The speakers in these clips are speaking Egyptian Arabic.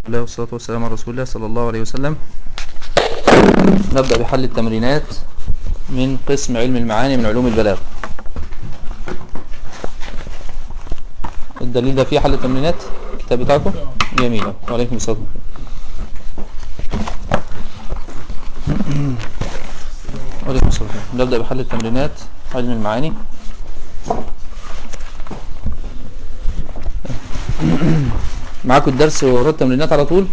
الله والصلاة والسلام على رسول الله صلى الله عليه وسلم نبدأ بحل التمرينات من قسم علم المعاني من علوم البلاغة الدليل ده فيه حل التمرينات الكتاب بتاعكم جميل وعليكم السلام وعليكم السلام نبدأ بحل التمرينات علم المعاني معاكم الدرس ورا التمرينات على طول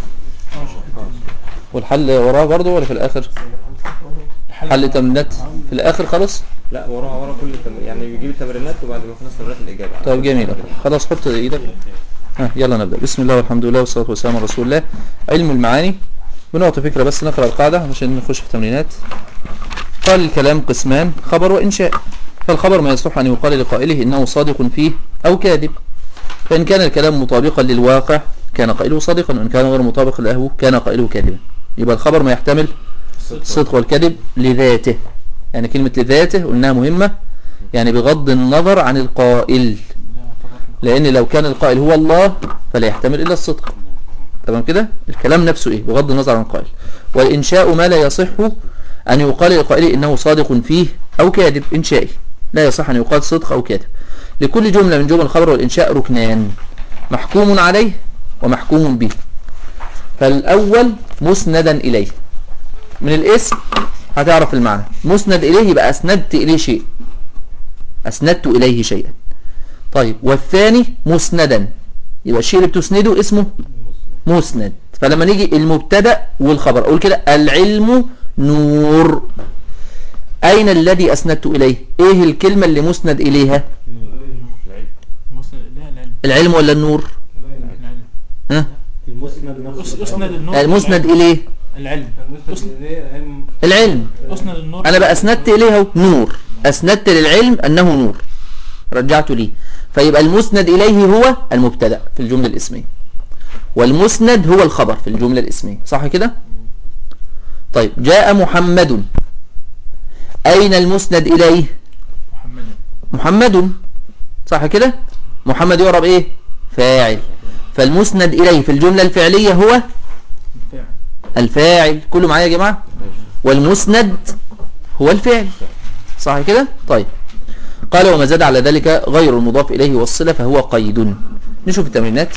والحل وراه برضه ولا في الاخر حل التمرينات في الاخر خلاص لا وراها ورا كل التمرين يعني بيجيب التمرينات وبعد ما يخلص تمرينات الاجابه طيب جميل خلاص حط ايدك ها يلا نبدا بسم الله والحمد لله والصلاه والسلام على رسول الله علم المعاني بنعطي فكره بس نقرا القاعده عشان نخش في التمرينات قال الكلام قسمان خبر وانشاء فالخبر ما يصح ان يقال لقائله انه صادق فيه او كاذب فان كان الكلام مطابقا للواقع كان قائله صادقا وان كان غير مطابق له كان قائله كاذبا يبقى الخبر ما يحتمل الصدق والكذب لذاته يعني كلمة لذاته قلناها مهمة يعني بغض النظر عن القائل لأن لو كان القائل هو الله فلا يحتمل إلا الصدق تمام كده الكلام نفسه إيه بغض النظر عن القائل والإنشاء ما لا يصح أن يقال للقائل إنه صادق فيه أو كاذب إنشائي لا يصح أن يقال صدق أو كاذب لكل جملة من جمل الخبر والإنشاء ركنان محكوم عليه ومحكوم به فالأول مسندا إليه من الاسم هتعرف المعنى مسند إليه يبقى أسندت إليه شيء أسندت إليه شيئا طيب والثاني مسندا يبقى الشيء اللي بتسنده اسمه مسند فلما نيجي المبتدا والخبر أقول كده العلم نور أين الذي أسندت إليه إيه الكلمة اللي مسند إليها العلم ولا النور ها اسند النور المسند إليه العلم العلم اسند النور انا بقى اسندت اليه نور اسندت للعلم انه نور رجعت ليه فيبقى المسند اليه هو المبتدا في الجمله الاسميه والمسند هو الخبر في الجمله الاسميه صح كده طيب جاء محمد اين المسند اليه محمد محمد صح كده محمد يعرب ايه فاعل فالمسند اليه في الجمله الفعليه هو فعل الفاعل كله معايا يا جماعه والمسند هو الفعل صح كده طيب قال وما زاد على ذلك غير المضاف إليه والصلة فهو قيد نشوف التمرينات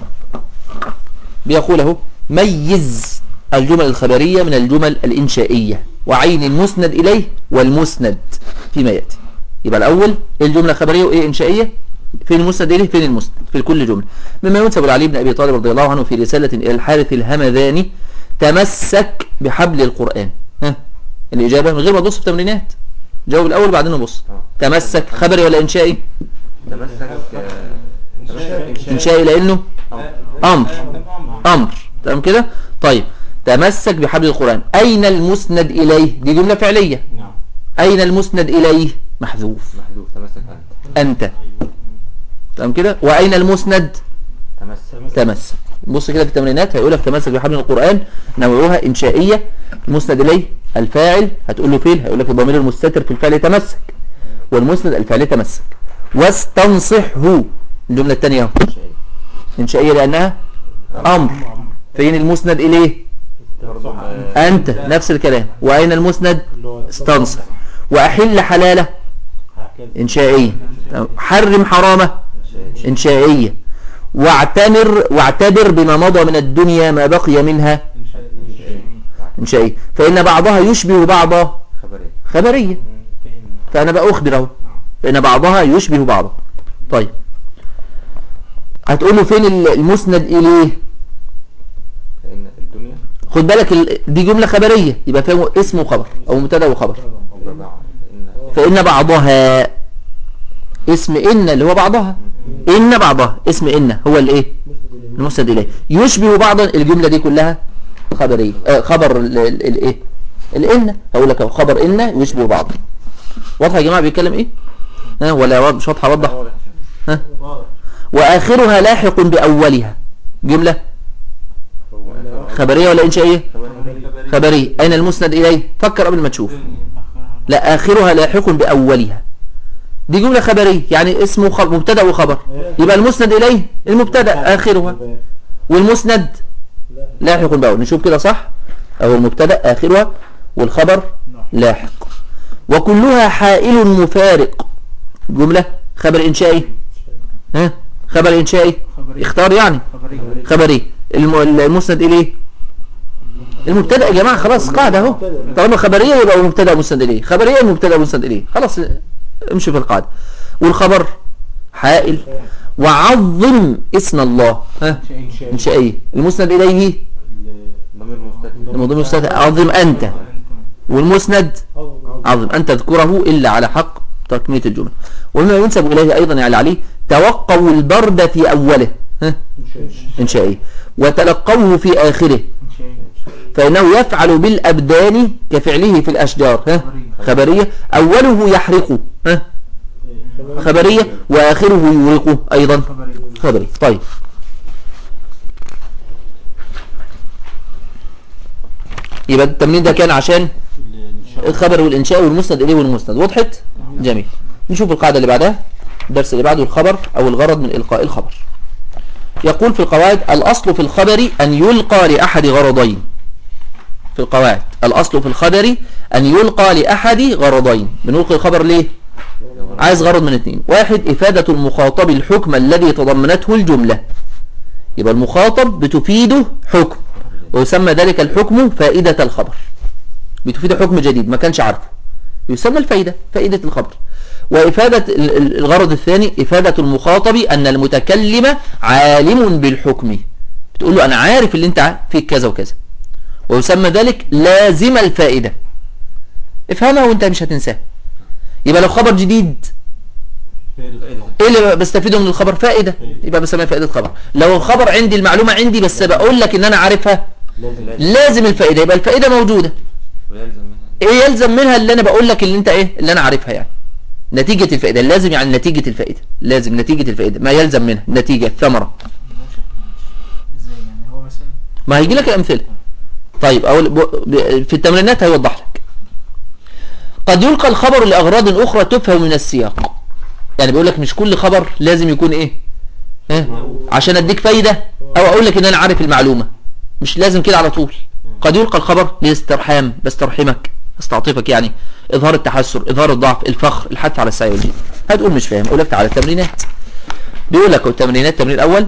بيقول اهو ميز الجمل الخبرية من الجمل الإنشائية وعين المسند إليه والمسند فيما يأتي يبقى الأول إيه الجملة الخبرية وإيه إنشائية فين المسند إليه فين المسند في كل جملة مما ينسب لعلي بن أبي طالب رضي الله عنه في رسالة إلى الحارث الهمذاني تمسك بحبل القرآن ها الإجابة من غير ما تبص في التمرينات جاوب الأول بعدين نبص تمسك خبري ولا إنشائي تمسك آه، تمسك إنشائي لأنه أمر. أمر أمر تمام كده طيب تمسك بحبل القرآن أين المسند إليه دي جملة فعلية نعم أين المسند إليه محذوف محذوف تمسك أنت أنت تمام كده وأين المسند تمسك تمسك بص كده في التمرينات هيقول لك تمسك بحبل القرآن نوعها إنشائية المسند إليه الفاعل هتقول له فين هيقول لك الضمير المستتر في الفعل تمسك والمسند الفعل تمسك واستنصحه الجملة الثانية اهو شيء إنشائية لأنها أمر فين المسند إليه برضه آه، أنت نفس الكلام وأين المسند استنصح وأحل حلاله إنشائية حرم حرامه شيء. إنشائية واعتمر واعتبر بما مضى من الدنيا ما بقي منها شيء. إنشائية فإن بعضها يشبه بعضا خبرية خبرية فأنا بقى أخبر أهو فإن بعضها يشبه بعضا طيب هتقول له فين ال- المسند إليه فإن الدنيا خد بالك ال- دي جملة خبرية يبقى فيها اسم وخبر أو مبتدا وخبر جماعة فإن فإن بعضها اسم إن اللي هو بعضها إن بعضها اسم إن هو الإيه المسند إليه يشبه بعضا الجملة دي كلها خبرية آه خبر ال- ال- الإيه الإن هقول لك أهو خبر إن يشبه بعض واضح يا جماعة بيتكلم إيه ها ولا واضح- مش واضحة وضح واضح. ها وآخرها لاحق بأولها جملة هو خبرية ولا إنشائية خبرية. خبرية أين المسند إليه فكر قبل ما تشوف لا آخرها لاحق بأولها دي جملة خبرية يعني اسمه خ- مبتدا وخبر يبقى المسند إليه المبتدا آخرها والمسند لاحق بأول نشوف كده صح أو المبتدأ آخرها والخبر لاحق وكلها حائل مفارق جملة خبر إنشائي ها خبر إنشائي خبري اختار يعني خبري خبري الم- المسند إليه المبتدا يا جماعه خلاص قاعده اهو طالما خبريه يبقى مبتدا مسند اليه خبريه مبتدا مسند اليه خلاص امشي في القاعده والخبر حائل وعظم اسم الله ها شيء انشائيه المسند اليه ضمير مستتر الموضوع مستتر عظم انت والمسند عظم أن تذكره إلا على حق تكمية الجملة ومما ينسب إليه أيضا يعني عليه توقوا البرد في أوله ها إنشائي وتلقوه في آخره شيء فإنه يفعل بالأبدان كفعله في الأشجار ها خبرية أوله يحرق ها خبرية وآخره يورق أيضا خبري خبري طيب يبقى التمرين ده كان عشان الخبر والإنشاء والمسند إليه والمسند وضحت جميل نشوف القاعدة اللي بعدها الدرس اللي بعده الخبر أو الغرض من إلقاء الخبر يقول في القواعد الأصل في الخبر أن يلقى لأحد غرضين في القواعد الأصل في الخبر أن يلقى لأحد غرضين بنلقي الخبر ليه عايز غرض من اثنين واحد إفادة المخاطب الحكم الذي تضمنته الجملة يبقى المخاطب بتفيده حكم ويسمى ذلك الحكم فائدة الخبر بتفيده حكم جديد ما كانش عارفه يسمى الفائدة فائدة الخبر وإفادة ال- ال- الغرض الثاني إفادة المخاطب أن المتكلم عالم بالحكم بتقول له أنا عارف اللي أنت ع- فيك كذا وكذا ويسمى ذلك لازم الفائدة افهمها وانت مش هتنساها يبقى لو خبر جديد ايه اللي بستفيده من الخبر فائدة يبقى بسميها فائدة خبر لو الخبر عندي المعلومة عندي بس بقول لك ان انا عارفها لازم الفائدة يبقى الفائدة موجودة ويلزم منها ايه يلزم منها اللي انا بقول لك اللي انت ايه اللي انا عارفها يعني نتيجة الفائدة لازم يعني نتيجة الفائدة لازم نتيجة الفائدة ما يلزم منها النتيجة الثمرة ازاي يعني هو مثلا ما هيجي لك الأمثلة طيب أول ب- ب- في التمرينات هيوضح لك قد يلقى الخبر لأغراض أخرى تفهم من السياق يعني بيقول لك مش كل خبر لازم يكون إيه ها؟ عشان أديك فايدة أو أقول لك إن أنا عارف المعلومة مش لازم كده على طول قد يلقى الخبر لاسترحام بسترحمك استعطفك يعني إظهار التحسر إظهار الضعف الفخر الحث على السعي والجد هتقول مش فاهم أقول لك تعالى التمرينات بيقول لك التمرينات التمرين الأول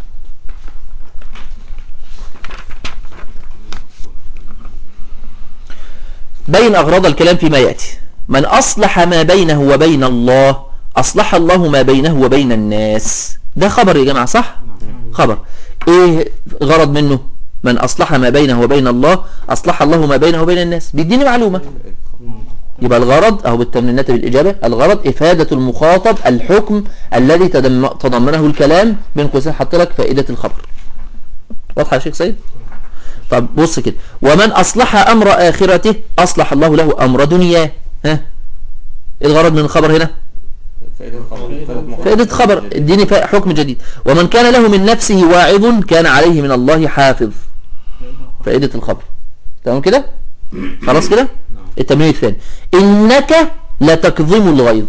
بين أغراض الكلام فيما يأتي من أصلح ما بينه وبين الله أصلح الله ما بينه وبين الناس ده خبر يا جماعة صح؟ خبر إيه غرض منه؟ من أصلح ما بينه وبين الله أصلح الله ما بينه وبين الناس بيديني معلومة يبقى الغرض أهو بالتمرينات بالإجابة الغرض إفادة المخاطب الحكم الذي تدم- تضمنه الكلام بين قوسين حط لك فائدة الخبر واضحة يا شيخ سيد؟ طب بص كده ومن أصلح أمر آخرته أصلح الله له أمر دنياه ها إيه الغرض من الخبر هنا فائدة خبر فائدة مخاطب. فائدة خبر اديني فا- حكم جديد ومن كان له من نفسه واعظ كان عليه من الله حافظ فائدة الخبر تمام كده خلاص كده التمرين الثاني إنك لتكظم الغيظ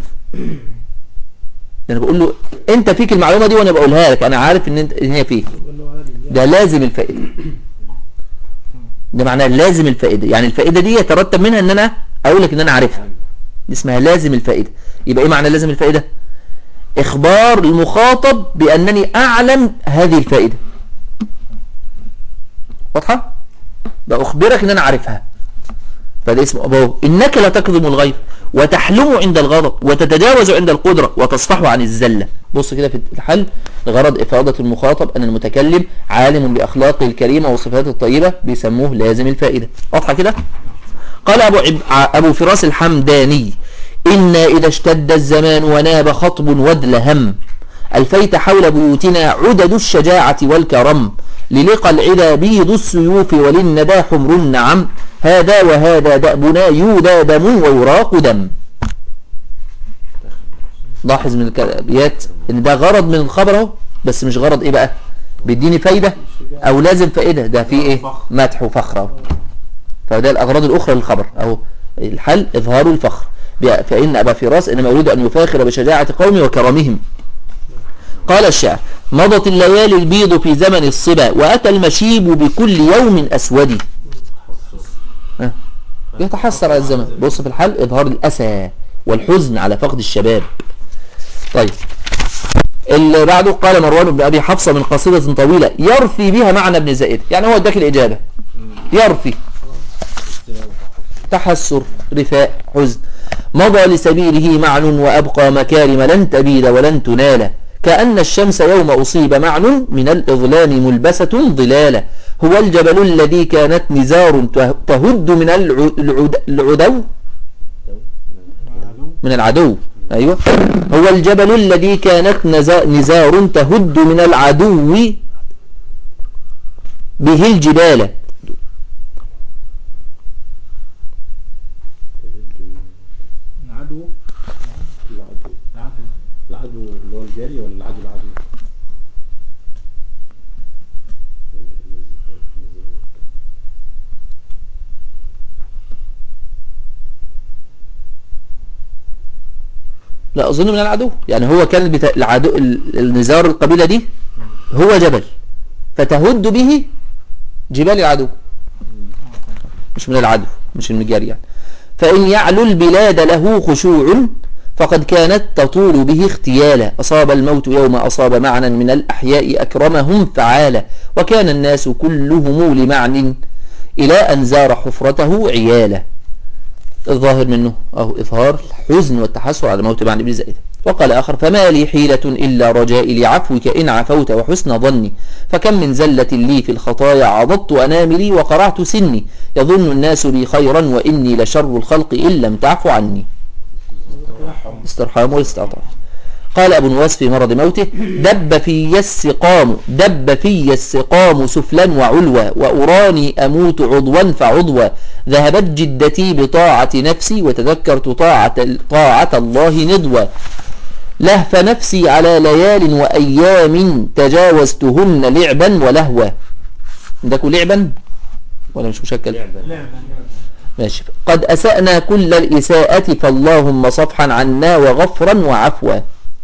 انا بقول له انت فيك المعلومة دي وانا بقولها لك انا عارف ان انت ان هي فيك ده لازم الفائدة ده معناه لازم الفائدة يعني الفائدة دي يترتب منها ان انا اقول لك ان انا عارفها دي اسمها لازم الفائدة يبقى ايه معنى لازم الفائدة اخبار المخاطب بانني اعلم هذه الفائدة واضحة بأخبرك ان انا عارفها فده اسمه أبوه إنك لا تكظم الغيظ وتحلم عند الغضب وتتجاوز عند القدرة وتصفح عن الزلة بص كده في الحل غرض إفادة المخاطب أن المتكلم عالم بأخلاقه الكريمة وصفاته الطيبة بيسموه لازم الفائدة واضحة كده قال أبو, عب... أبو فراس الحمداني إنا إذا اشتد الزمان وناب خطب ودلهم الفيت حول بيوتنا عدد الشجاعة والكرم للقى العدا بيض السيوف وللندى حمر النعم هذا وهذا دأبنا يودى دم ويراق دم لاحظ من الابيات ان ده غرض من الخبر اهو بس مش غرض ايه بقى بيديني فايدة او لازم فائدة ده فيه ايه مدح وفخر اهو فده الاغراض الاخرى للخبر اهو الحل اظهار الفخر فإن أبا فراس إنما يريد أن يفاخر بشجاعة قومه وكرمهم قال الشاعر مضت الليالي البيض في زمن الصبا وأتى المشيب بكل يوم أسود ها. يتحسر على الزمن بص في الحل إظهار الأسى والحزن على فقد الشباب طيب اللي بعده قال مروان بن أبي حفصة من قصيدة طويلة يرثي بها معنى ابن زائد يعني هو اداك الإجابة يرثي تحسر رثاء حزن مضى لسبيله معن وأبقى مكارم لن تبيد ولن تنال كأن الشمس يوم أصيب معن من الإظلام ملبسة ظلالا هو الجبل الذي كانت نزار ته- تهد من الع- العد- العدو من العدو أيوة هو الجبل الذي كانت نزا- نزار تهد من العدو به الجبال العدو العدو العدو العدو اللي هو الجاري ولا العدو العدو لا أظن من العدو يعني هو كان بتا... العدو ال- النزار القبيلة دي هو جبل فتهد به جبال العدو مش من العدو مش المجاري يعني فإن يعلو البلاد له خشوع فقد كانت تطول به اختيالا أصاب الموت يوم أصاب معنا من الأحياء أكرمهم فعالا وكان الناس كلهم لمعن إلى أن زار حفرته عيالا الظاهر منه أو إظهار الحزن والتحسر على موت معنى بن زائدة وقال آخر فما لي حيلة إلا رجائي لعفوك إن عفوت وحسن ظني فكم من زلة لي في الخطايا عضضت أناملي وقرعت سني يظن الناس بي خيرا وإني لشر الخلق إن لم تعف عني استرحام واستعطاف قال أبو نواس في مرض موته دب في السقام دب في السقام سفلا وعلوا وأراني أموت عضوا فعضوا ذهبت جدتي بطاعة نفسي وتذكرت طاعة, طاعة الله ندوا لهف نفسي على ليال وأيام تجاوزتهن لعبا ولهوا عندكم لعبا ولا مش مشكل لعبة لعبة ماشي قد أسأنا كل الإساءة فاللهم صفحا عنا وغفرا وعفوا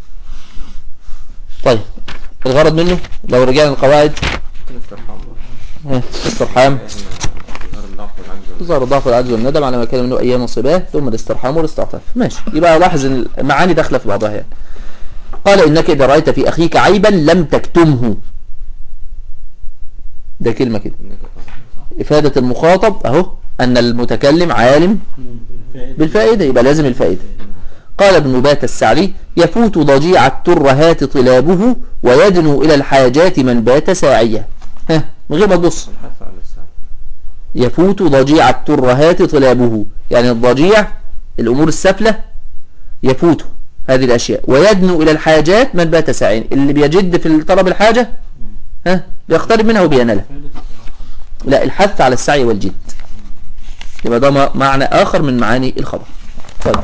طيب الغرض منه لو رجعنا القواعد استرحام ها، استرحام ظهر الضعف والعجز تظهر الضعف والعجز والندم على ما كان منه أيام الصباه ثم الاسترحام والاستعطاف ماشي يبقى لاحظ ان المعاني داخله في بعضها يعني قال إنك إذا رأيت في أخيك عيبا لم تكتمه ده كلمة كده إنك طبعا. إفادة المخاطب أهو أن المتكلم عالم بالفائدة يبقى لازم الفائدة قال ابن بات السعري يفوت ضجيع الترهات طلابه ويدنو إلى الحاجات من بات ساعية ها من غير ما تبص الحث على السعي يفوت ضجيع الترهات طلابه يعني الضجيع الأمور السفلة يفوت هذه الأشياء ويدنو إلى الحاجات من بات ساعين اللي بيجد في طلب الحاجة ها بيقترب منها وبينالها لا الحث على السعي والجد يبقى ده م- معنى آخر من معاني الخبر طيب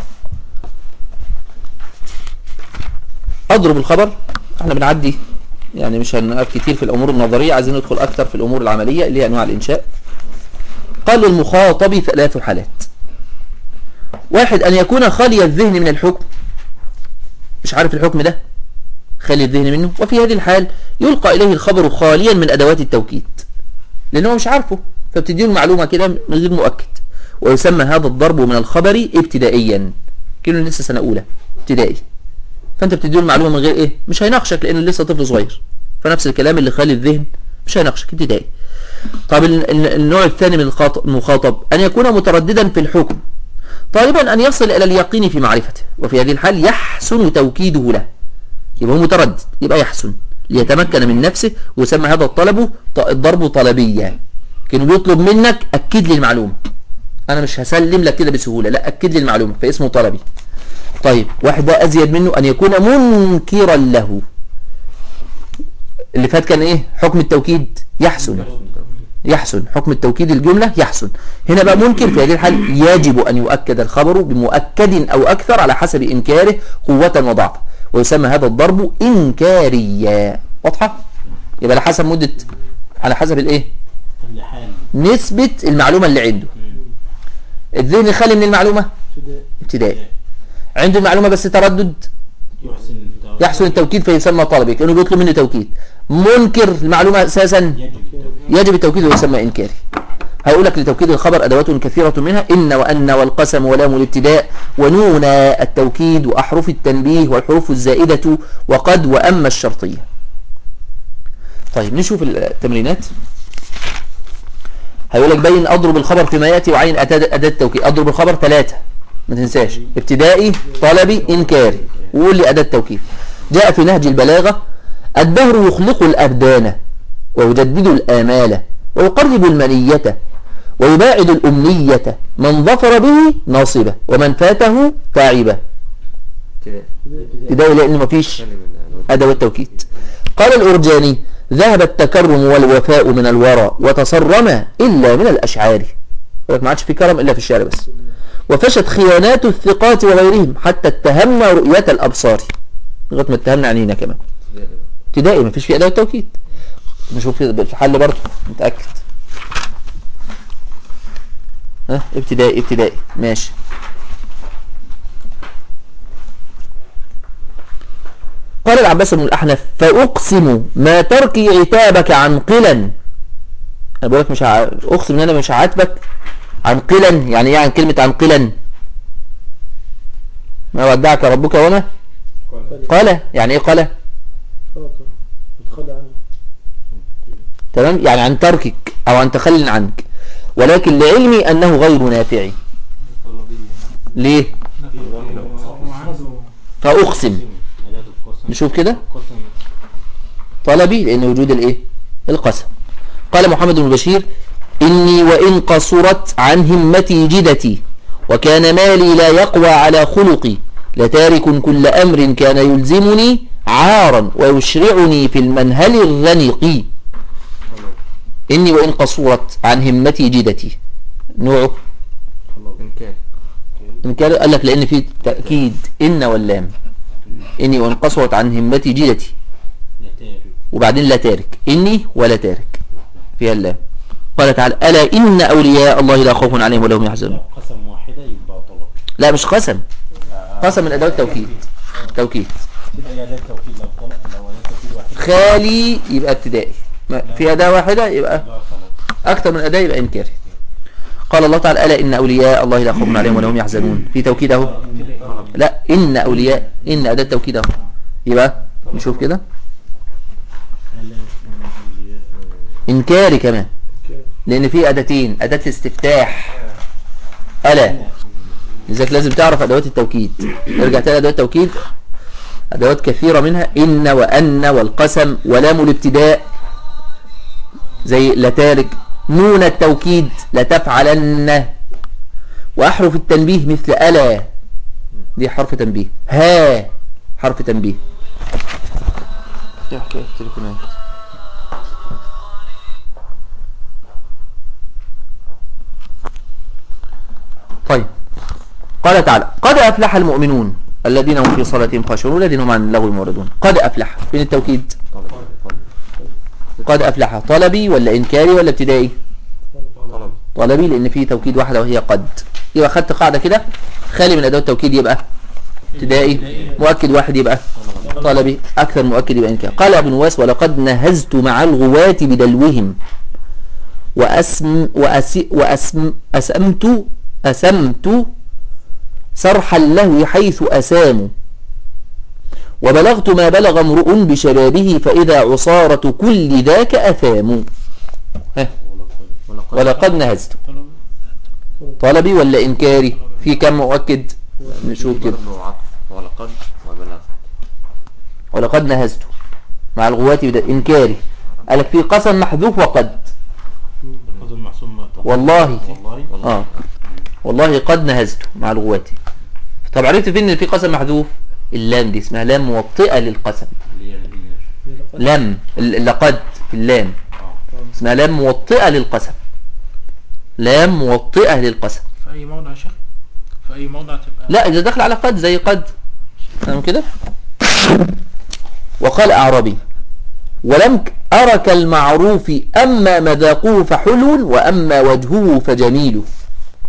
أضرب الخبر احنا بنعدي يعني مش هنقف كتير في الأمور النظرية عايزين ندخل أكتر في الأمور العملية اللي هي أنواع الإنشاء قال للمخاطب ثلاث حالات واحد أن يكون خالي الذهن من الحكم مش عارف الحكم ده خالي الذهن منه وفي هذه الحال يلقى إليه الخبر خاليا من أدوات التوكيد لأنه مش عارفه فبتديه المعلومة كده من غير مؤكد ويسمى هذا الضرب من الخبر ابتدائيا كأنه لسه سنة أولى ابتدائي فأنت بتديه المعلومة من غير إيه مش هيناقشك لأنه لسه طفل صغير فنفس الكلام اللي خالي الذهن مش هيناقشك ابتدائي طب ال- ال- النوع الثاني من الخاط- المخاطب أن يكون مترددا في الحكم طالبا أن يصل إلى اليقين في معرفته وفي هذه الحال يحسن توكيده له يبقى هو متردد يبقى يحسن ليتمكن من نفسه ويسمى هذا الطلب ط- الضرب طلبيا كانوا بيطلب منك أكد لي المعلومة أنا مش هسلم لك كده بسهولة لا أكد لي المعلومة فاسمه طلبي طيب واحد بقى أزيد منه أن يكون منكرا له اللي فات كان إيه حكم التوكيد يحسن يحسن حكم التوكيد الجملة يحسن هنا بقى منكر في هذه الحال يجب أن يؤكد الخبر بمؤكد أو أكثر على حسب إنكاره قوة وضعفا ويسمى هذا الضرب إنكاريا واضحة؟ يبقى على حسب مدة على حسب الإيه؟ كل حال نسبة المعلومة اللي عنده الذهن خالي من المعلومة ابتداء ابتدائي عنده المعلومة بس تردد يحسن التو- يحصل التوكيد فيسمى طلبي كأنه بيطلب منه توكيد منكر المعلومة أساسا يجب يجب التوكيد ويسمى إنكاري هقول لك لتوكيد الخبر أدوات كثيرة منها إن وأن والقسم ولام الابتداء ونون التوكيد وأحرف التنبيه والحروف الزائدة وقد وأما الشرطية طيب نشوف التمرينات هيقول لك بين أضرب الخبر فيما يأتي وعين أداة أداة التوكيد أضرب الخبر ثلاثة ما تنساش ابتدائي طلبي إنكاري وقول لي أداة التوكيد جاء في نهج البلاغة الدهر يخلق الأبدان ويجدد الآمال ويقرب المنية ويباعد الأمنية من ظفر به ناصبة ومن فاته تعبة ابتدائي ابتدائي لأن مفيش خلي من أدوات توكيد قال الأرجاني ذهب التكرم والوفاء من الورى وتصرم إلا من الأشعار ولك ما عادش في كرم إلا في الشعر بس وفشت خيانات الثقات وغيرهم حتى اتهمنا رؤية الأبصار لغاية ما اتهمنا عنينا كمان ابتدائي ابتدائي مفيش فيه أدوات توكيد نشوف في الحل برضه متأكد ها ابتدائي ابتدائي ماشي قال العباس بن الأحنف فأقسم ما تركي عتابك عن قلا أنا بقول لك مش ع... أقسم إن أنا مش هعاتبك عن قلا يعني إيه عن كلمة عن قلا ما ودعك ربك وما قال يعني إيه قال خلاص اتخلى عنه تمام يعني عن تركك أو عن تخل عنك ولكن لعلمي أنه غير نافع ليه فأقسم أداة القسم نشوف كده القسم طلبي لأن وجود الإيه القسم قال محمد بن بشير إني وإن قصرت عن همتي جدتي وكان مالي لا يقوى على خلقي لتارك كل أمر كان يلزمني عارا ويشرعني في المنهل الرنق إني وإن قصرت عن همتي جدتي نوعه إنكار إن كان قال لك لأن في تأكيد إن واللام إني وإن قصرت عن همتي جدتي نتارك وبعدين لا تارك إني ولا تارك فيها اللام قال تعالى ألا إن أولياء الله لا خوف عليهم ولا هم يحزنون قسم واحدة يبقى طلب لا مش قسم قسم من أدوات توكيد توكيد تبقى هي أداة توكيد لو طلب لو أداة توكيد واحدة خالي يبقى ابتدائي ما- في أداة واحدة يبقى يبقى طلب أكثر من أداة يبقى إنكاري قال الله تعالى ألا إن أولياء الله لا خوف عليهم ولا هم يحزنون في توكيد أهو لا إن أولياء إن أداة توكيد أهو يبقى نشوف كده ألا إن أولياء إنكاري كمان لأن في أداتين أداة استفتاح ألا لذلك لازم تعرف أدوات التوكيد ارجع تاني أدوات التوكيد أدوات كثيرة منها إن وأن والقسم ولام الابتداء زي لتارك نون التوكيد لتفعلن وأحرف التنبيه مثل ألا دي حرف تنبيه ها حرف تنبيه دي حكاية التليفونات طيب قال تعالى قد أفلح المؤمنون الذين هم في صلاتهم خاشعون والذين هم عن اللغو معرضون قد أفلح فين التوكيد طلب طلب قد أفلح طلبي ولا إنكاري ولا ابتدائي طلب طلبي لأن فيه توكيد واحدة وهي قد يبقى خدت قاعدة كده خالي من أدوات التوكيد يبقى ابتدائي مؤكد واحد يبقى طلبي أكثر مؤكد يبقى إنكاري قال أبو نواس ولقد نهزت مع الغواة بدلوهم وأسم وأسي وأسم أسمت أسمت سرح اللهو حيث أساموا وبلغت ما بلغ امرؤ بشبابه فإذا عصارة كل ذاك أثام ها ولقد ولقد نهزت طلبي ولا إنكاري في كم مؤكد نشوف كده برضه عطف ولقد وبلغ ولقد نهزت مع الغواة بدا إنكاري قالك في قسم محذوف وقد القسم محسوم والله والله آه والله قد نهزت مع الغواة طب عرفت فين ان في قسم محذوف اللام دي اسمها لام موطئة للقسم اللي هي اللي لام ال- لقد في اللام اه اسمها لام موطئة للقسم لام موطئة للقسم في أي موضع يا شيخ في أي موضع تبقى لا إذا دخل على قد زي قد فاهم كده وقال أعرابي ولم ك- أرك المعروف أما مذاقه فحلو وأما وجهه فجميل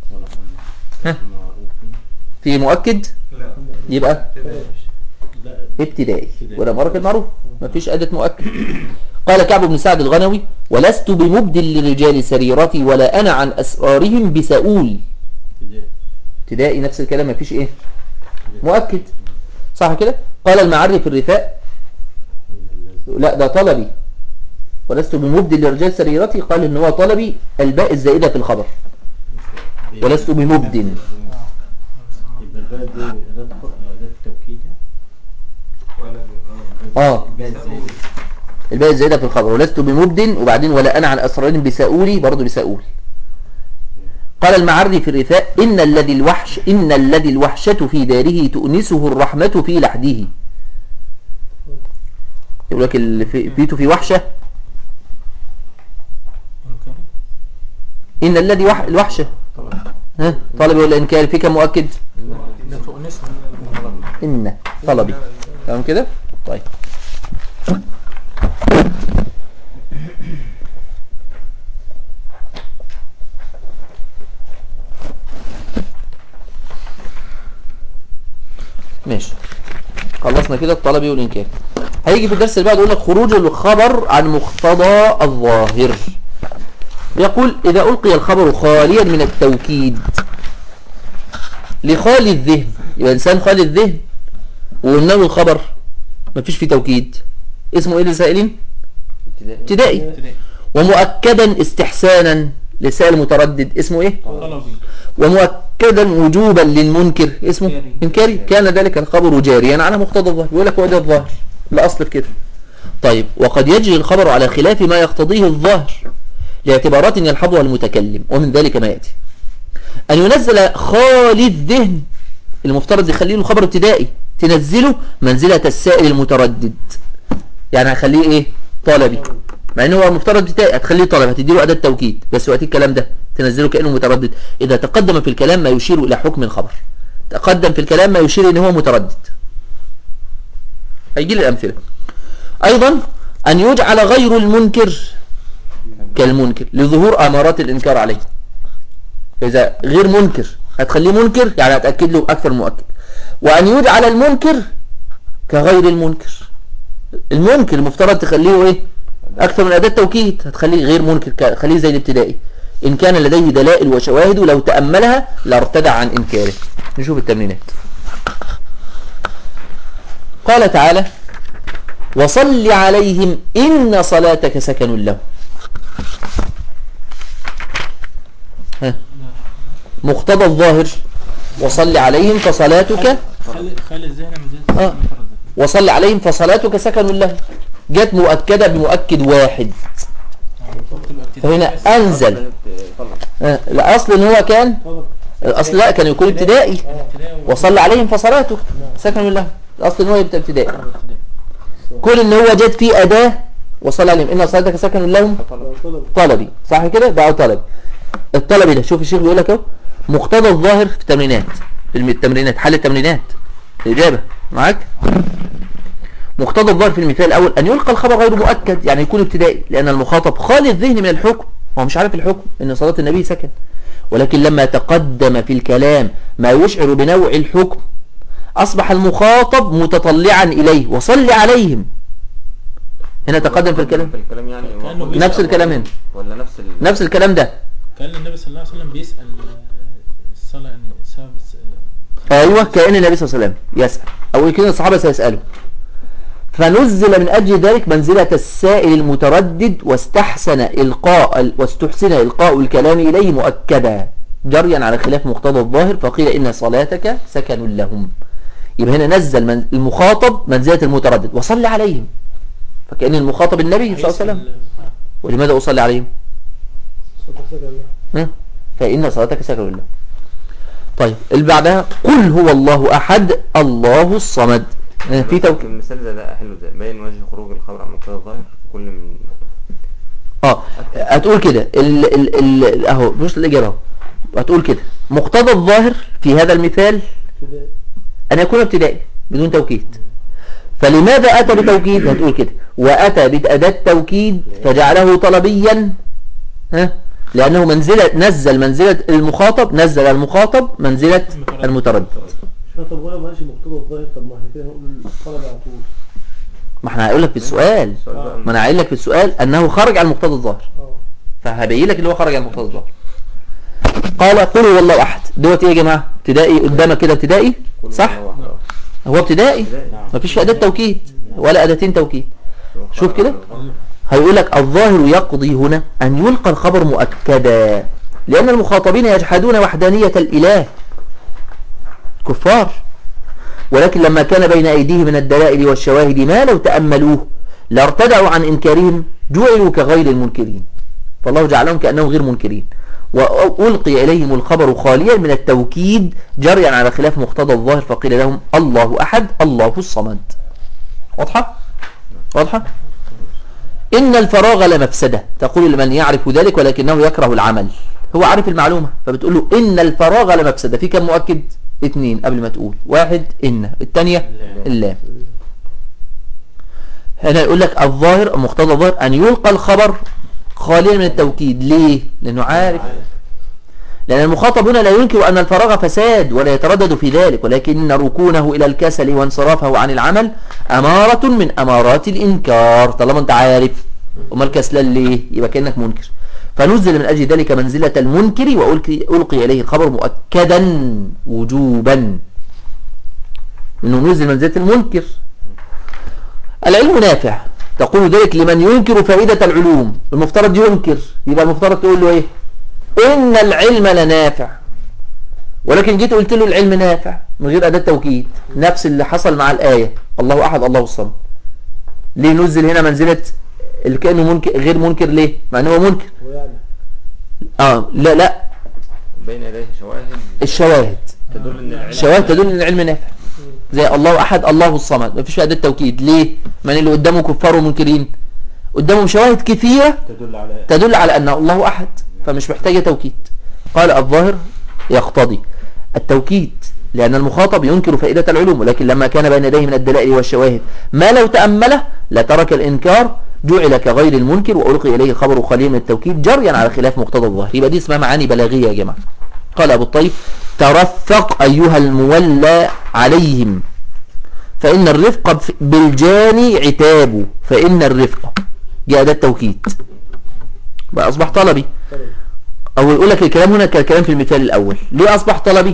ها. معروف في مؤكد يبقى لا ابتدائي وده مرة كان معروف مفيش أداة مؤكد قال كعب بن سعد الغنوي ولست بمبدل للرجال سريرتي ولا أنا عن أسرارهم بسؤول ابتدائي ابتدائي نفس الكلام مفيش إيه مؤكد صح كده قال المعري في الرثاء لا ده طلبي ولست بمبدل للرجال سريرتي قال ان هو طلبي الباء الزائدة في الخبر ولست بمبدل يبقى الباء دي أداة خ- أداة توكيد اه الباء الزائدة الباء الزائدة في الخبر ولست بمبدل وبعدين ولا أنا عن أسرار بسؤولي برضه بسؤول قال المعري في الرثاء إن الذي الوحش إن الذي الوحشة في داره تؤنسه الرحمة في لحده يقول لك اللي في بيته في وحشة إنكاري إن الذي وح الوحشة ها طالب ولا إنكار في كم مؤكد ده فوق نسبة إن طلبي تمام كده طيب ماشي خلصنا كده الطلبي والإنكار هيجي في الدرس اللي بعده يقول لك خروج الخبر عن مقتضى الظاهر يقول إذا ألقي الخبر خاليا من التوكيد لخالي الذهن يبقى إنسان خالي الذهن وقلنا له الخبر مفيش فيه توكيد اسمه ايه للسائلين ابتدائي ابتدائي ابتدائي ومؤكدا استحسانا لسائل متردد اسمه ايه طلبي ومؤكدا وجوبا للمنكر اسمه إنكاري. انكاري كان ذلك الخبر جاريا على مقتضى الظاهر بيقول لك هو ده الظاهر لا اصل في كده طيب وقد يجري الخبر على خلاف ما يقتضيه الظاهر لاعتبارات يلحظها المتكلم ومن ذلك ما ياتي ان ينزل خالي الذهن المفترض يخليه له خبر ابتدائي تنزله منزلة السائل المتردد يعني هخليه ايه طلبي مع ان هو المفترض ابتدائي هتخليه طلب هتديله اداة توكيد بس وقت الكلام ده تنزله كأنه متردد اذا تقدم في الكلام ما يشير الى حكم الخبر تقدم في الكلام ما يشير ان هو متردد هيجي لي الامثله ايضا ان يجعل غير المنكر كالمنكر لظهور امارات الانكار عليه فاذا غير منكر هتخليه منكر يعني هتاكد له اكثر مؤكد وان يجعل المنكر كغير المنكر المنكر المفترض تخليه ايه اكثر من اداه توكيد هتخليه غير منكر ك- خليه زي الابتدائي ان كان لديه دلائل وشواهد لو تاملها لارتدع عن انكاره نشوف التمرينات قال تعالى وصل عليهم إن صلاتك سكن لهم ها. مقتضى الظاهر وصل عليهم فصلاتك خلي خلي الذهن من ذهن آه. المتردد وصل عليهم فصلاتك سكن لهم جت مؤكدة بمؤكد واحد تبقى ابتدائي فهنا بس. أنزل طلع آه، الأصل إن هو كان الأصل لا كان يكون ابتدائي ابتدائي و- وصل عليهم فصلاته سكن لهم الأصل إن هو يبقى ابتدائي ابتدائي. كل إن هو جت فيه أداة وصل عليهم إن صلاتك سكن لهم طلع طلبي صح كده بقى طلبي الطلبي ده شوف الشيخ بيقول لك اهو مقتضى الظاهر في التمرينات في الم- التمرينات حل التمرينات الإجابة معاك مقتضى الظاهر في المثال الأول أن يلقى الخبر غير مؤكد يعني يكون ابتدائي لأن المخاطب خالي الذهن من الحكم هو مش عارف الحكم إن صلاة النبي سكن ولكن لما تقدم في الكلام ما يشعر بنوع الحكم أصبح المخاطب متطلعا إليه وصل عليهم هنا تقدم في الكلام في الكلام يعني هو كأنه كل- بيسأل نفس الكلام هنا ولا نفس ال... نفس الكلام ده كان النبي صلى الله عليه وسلم بيسأل آه، الصلاة يعني سبب الس- ايوه كأن النبي صلى الله عليه وسلم يسأل او كده الصحابة سيسألوا فنزل من اجل ذلك منزلة السائل المتردد واستحسن القاء واستحسن القاء الكلام اليه مؤكدا جريا على خلاف مقتضى الظاهر فقيل ان صلاتك سكن لهم يبقى هنا نزل من المخاطب منزلة المتردد وصلي عليهم فكأن المخاطب النبي صلى الله عليه وسلم هيسأل- ولماذا أصلي عليهم ها؟ فإن صلاتك سكن لله طيب اللي بعدها قل هو الله أحد الله الصمد ها، في توكيد المثال ده ده حلو ده باين وجه خروج الخبر عن مقتضى الظاهر في كل من اه هتقول كده ال ال ال اهو بص الإجابة اهو هتقول كده مقتضى الظاهر في هذا المثال أن يكون ابتدائي بدون توكيد فلماذا أتى بتوكيد هتقول كده وأتى بأداة توكيد فجعله طلبيا ها لأنه منزلة نزل منزلة المخاطب نزل المخاطب منزلة المتردد شو طب ولا ماشي مقتضى الظاهر طب ما احنا كده هنقول الطلب على طول ما احنا هقول لك في السؤال السؤال بقى ما انا قايل لك في السؤال انه خرج عن مقتضى الظاهر اه فهبين لك اللي هو خرج عن مقتضى الظاهر قال قل هو الله احد دوت ايه يا جماعه ابتدائي قدامك كده ابتدائي كل صح مرة واحدة. هو ابتدائي ابتدائي. مفيش اداه توكيد ولا اداتين توكيد شوف كده. الظاهر. هيقول لك الظاهر يقضي هنا أن يلقى الخبر مؤكدا لأن المخاطبين يجحدون وحدانية الإله كفار ولكن لما كان بين أيديهم من الدلائل والشواهد ما لو تأملوه لارتدعوا عن إنكارهم جعلوا كغير المنكرين فالله جعلهم كأنهم غير منكرين وألقي إليهم الخبر خاليا من التوكيد جريا على خلاف مقتضى الظاهر فقيل لهم الله أحد الله الصمد واضحة؟ واضحة؟ إن الفراغ لمفسدة تقول لمن يعرف ذلك ولكنه يكره العمل هو عارف المعلومة فبتقول له إن الفراغ لمفسدة في كم مؤكد اثنين قبل ما تقول واحد إن الثانية اللام هنا يقول لك الظاهر مقتضى الظاهر أن يلقى الخبر خاليا من التوكيد ليه لأنه عارف لأن المخاطب هنا لا ينكر أن الفراغ فساد ولا يتردد في ذلك ولكن ركونه إلى الكسل وانصرافه عن العمل أمارة من أمارات الإنكار طالما أنت عارف أمال كسلان ليه يبقى كأنك منكر فنزل من أجل ذلك منزلة المنكر وألقي ألقي إليه الخبر مؤكدا وجوبا إنه نزل منزلة المنكر العلم نافع تقول ذلك لمن ينكر فائدة العلوم المفترض ينكر يبقى المفترض تقول له إيه إن العلم لنافع ولكن جيت قلت له العلم نافع من غير أداة توكيد نفس اللي حصل مع الآية الله أحد الله الصمد ليه نزل هنا منزلة اللي كأنه منكر غير منكر ليه مع أنه هو منكر ويعني آه لا لا بين يديه شواهد الشواهد تدل ان العلم الشواهد تدل ان العلم نافع زي الله احد الله الصمد مفيش اداه توكيد ليه من اللي قدامه كفار ومنكرين قدامهم شواهد كثيره تدل على تدل على ان الله احد فمش محتاجه توكيد قال الظاهر يقتضي التوكيد لأن المخاطب ينكر فائدة العلوم ولكن لما كان بين يديه من الدلائل والشواهد ما لو تأمله لترك الإنكار جعل كغير المنكر وألقي إليه خبر خليل من التوكيد جريا على خلاف مقتضى الظاهر يبقى دي اسمها معاني بلاغية يا جماعة قال أبو الطيب ترفق أيها المولى عليهم فإن الرفق بف- بالجاني عتاب فإن الرفق دي أداة توكيد بقى أصبح طلبي أو يقول لك الكلام هنا كالكلام في المثال الأول ليه أصبح طلبي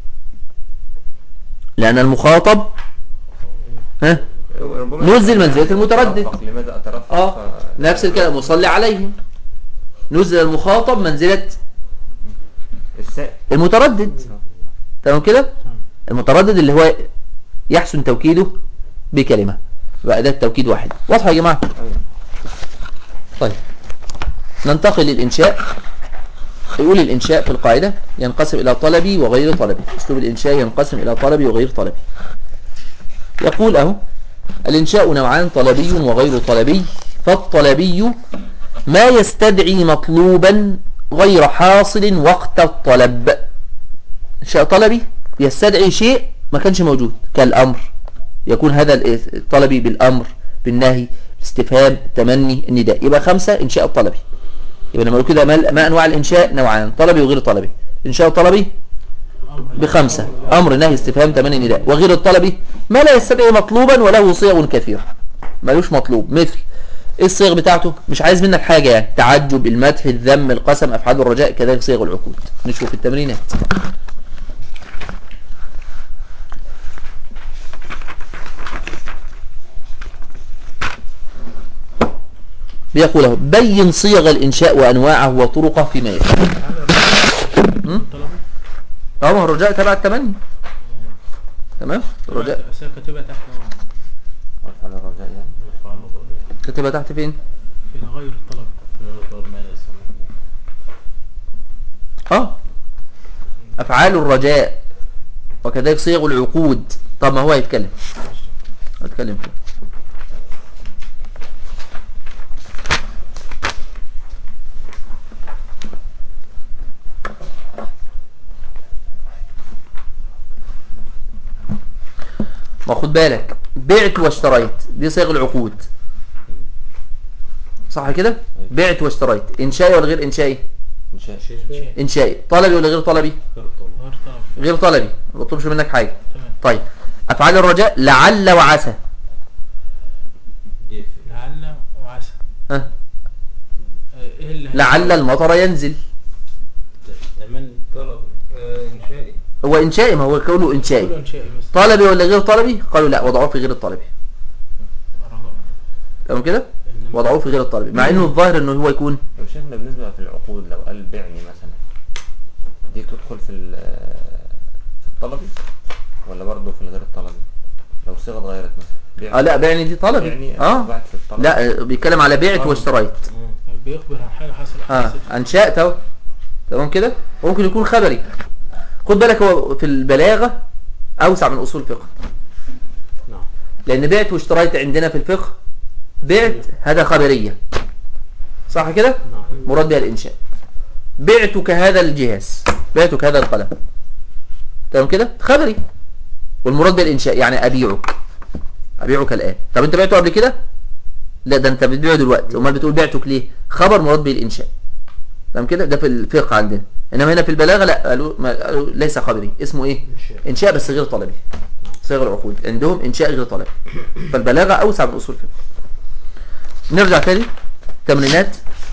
لأن المخاطب ها ربما نزل منزلة المتردد. أترفق. لماذا أترفق اه ف- نفس الكلام وصلي عليهم نزل المخاطب منزلة السائل المتردد تمام كده المتردد اللي هو يحسن توكيده بكلمة وأداة توكيد واحد واضحة يا جماعة أيوة. طيب ننتقل للإنشاء يقول الإنشاء في القاعدة ينقسم إلى طلبي وغير طلبي أسلوب الإنشاء ينقسم إلى طلبي وغير طلبي يقول أهو الإنشاء نوعان طلبي وغير طلبي فالطلبي ما يستدعي مطلوبا غير حاصل وقت الطلب إنشاء طلبي يستدعي شيء ما كانش موجود كالأمر يكون هذا الطلبي بالأمر بالنهي الاستفهام التمني النداء يبقى خمسة إنشاء الطلبي يبقى لما نقول كده ما ما أنواع الإنشاء نوعان طلبي وغير طلبي الإنشاء الطلبي بخمسة أمر نهي استفهام تمني نداء وغير الطلبي ما لا يستدعي مطلوبا وله صيغ كثيرة ملوش مطلوب مثل ايه الصيغ بتاعته مش عايز منك حاجة يعني تعجب المدح الذم القسم أفعال الرجاء كذلك صيغ العقود نشوف التمرينات بيقول له بين صيغ الإنشاء وأنواعه وطرقه فيما يلي طلبي اه ما هو الرجاء تبع التمني تمام الرجاء بس هي كاتبها تحت عارف على الرجاء يعني كاتبها تحت فين في غير الطلب اه افعال الرجاء وكذلك صيغ العقود طب ما هو هيتكلم هيتكلم فيه ما خد بالك بعت واشتريت دي صيغ العقود صح كده بعت واشتريت انشائي ولا غير انشائي انشاء شيء انشائي طلبي ولا غير طلبي غير طلب غير طلبي ما بطلبش منك حاجة تمام طيب افعال الرجاء لعل وعسى دي في- لعل وعسى ها آه، ايه اللي لعل المطر ينزل كمان طلب انشائي هو انشائي ما هو كونه كله انشائي انشائي بس طلبي ولا غير طلبي قالوا لا وضعوه في غير الطلبي رجاء. تمام كده إنما- وضعوه في غير الطلبي مع انه الظاهر انه هو يكون لو شفنا بالنسبة في العقود لو قال بعني مثلا دي تدخل في ال- في الطلبي ولا برضه في الغير الطلبي لو الصيغة اتغيرت مثلا بيع اه لا بعني دي طلبي يعني اه بعت في الطلب لا آه، بيتكلم على بعت واشتريت مم. بيخبر عن حاجه حصلت اه حصلت. انشأت اهو تمام كده ممكن يكون خبري خد بالك هو في البلاغة اوسع من اصول الفقه نعم لان بعت واشتريت عندنا في الفقه بعت هذا خبرية صح كده نعم مراد بها الانشاء بعتك هذا الجهاز بعتك هذا القلم تمام كده خبري والمراد بها الانشاء يعني ابيعك ابيعك الان طب انت بعته قبل كده لا ده انت بتبيعه دلوقتي امال بتقول بعتك ليه خبر مراد به الانشاء تمام كده ده في الفقه عندنا انما هنا في البلاغه لا قالوا, ما قالوا ليس خبري اسمه ايه انشاء انشاء بس غير طلبي صيغ العقود عندهم انشاء غير طلبي فالبلاغه اوسع من اصول الفقه نرجع تاني تمرينات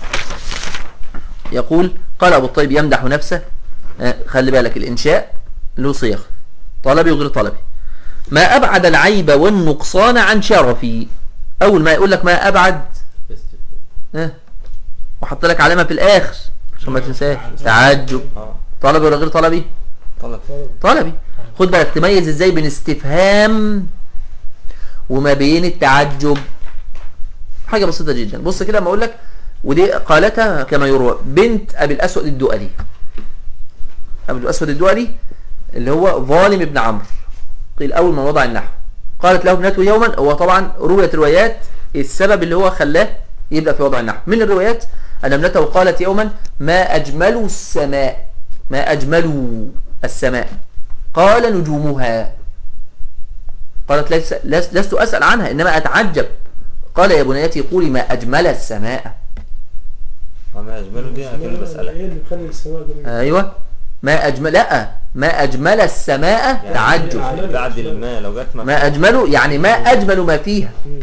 يقول قال ابو الطيب يمدح نفسه آه، خلي بالك الانشاء له صيغ طلبي وغير طلبي ما ابعد العيب والنقصان عن شرفي اول ما يقول لك ما ابعد بس ها وحط لك علامه في الاخر عشان ما تنساش تعجب اه طلبي ولا غير طلبي طلب طلبي خد بالك تميز ازاي بين استفهام وما بين التعجب حاجة بسيطة جدا بص كده ما اقول لك ودي قالتها كما يروى بنت ابي الاسود الدؤلي ابي الاسود الدؤلي اللي هو ظالم ابن عمرو قيل اول من وضع النحو قالت له ابنته يوما هو طبعا رويت روايات السبب اللي هو خلاه يبدأ في وضع النحو من الروايات أن ابنته قالت يوما ما أجمل السماء ما أجمل السماء قال نجومها قالت ليس لس- لست أسأل عنها إنما أتعجب قال يا بنيتي قولي ما أجمل السماء وما أجمله دي أكن هي بسألك اللي بتخلي السماء جميلة أيوة ما أجمل لا ما أجمل السماء تعجب يعني بعد الماء لو جت ما أجمله يعني ما أجمل ما فيها مم.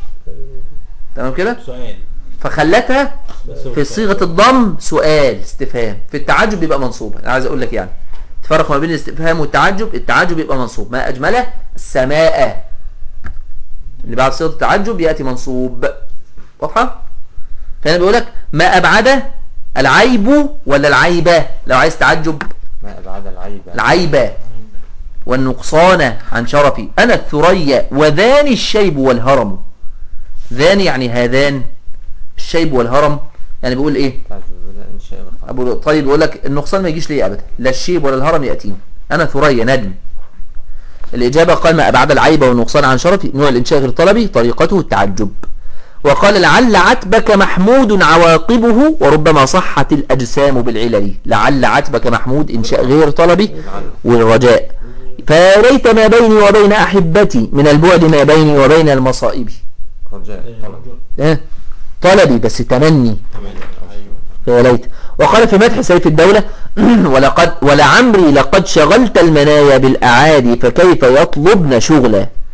تمام كده سؤال فخلتها بس في صيغة الضم سؤال استفهام في التعجب بيبقى منصوب انا عايز اقول لك يعني تفرق ما بين الاستفهام والتعجب التعجب بيبقى منصوب ما اجمله السماء اللي بعد صيغة التعجب يأتي منصوب واضحة فانا بيقول لك ما ابعد العيب ولا العيبة لو عايز تعجب ما أبعد العيب العيبة والنقصان عن شرفي أنا الثريا وذان الشيب والهرم ذان يعني هذان الشيب والهرم يعني بيقول ايه تعجب لا إنشاء غير طبعا. ابو طيب يقول لك النقصان ما يجيش ليه ابدا لا الشيب ولا الهرم ياتيني انا ثريا ندم الاجابه قال ما ابعد العيب والنقصان عن شرفي نوع الانشاء غير طلبي طريقته التعجب وقال لعل عتبك محمود عواقبه وربما صحت الاجسام بالعلل لعل عتبك محمود انشاء غير طلبي والرجاء فليت ما بيني وبين احبتي من البعد ما بيني وبين المصائب رجاء طلب ها طلبي بس تمني تمام يا ليت وقال في مدح سيف الدولة ولقد ولعمري لقد شغلت المنايا بالأعادي فكيف يطلبن شغلا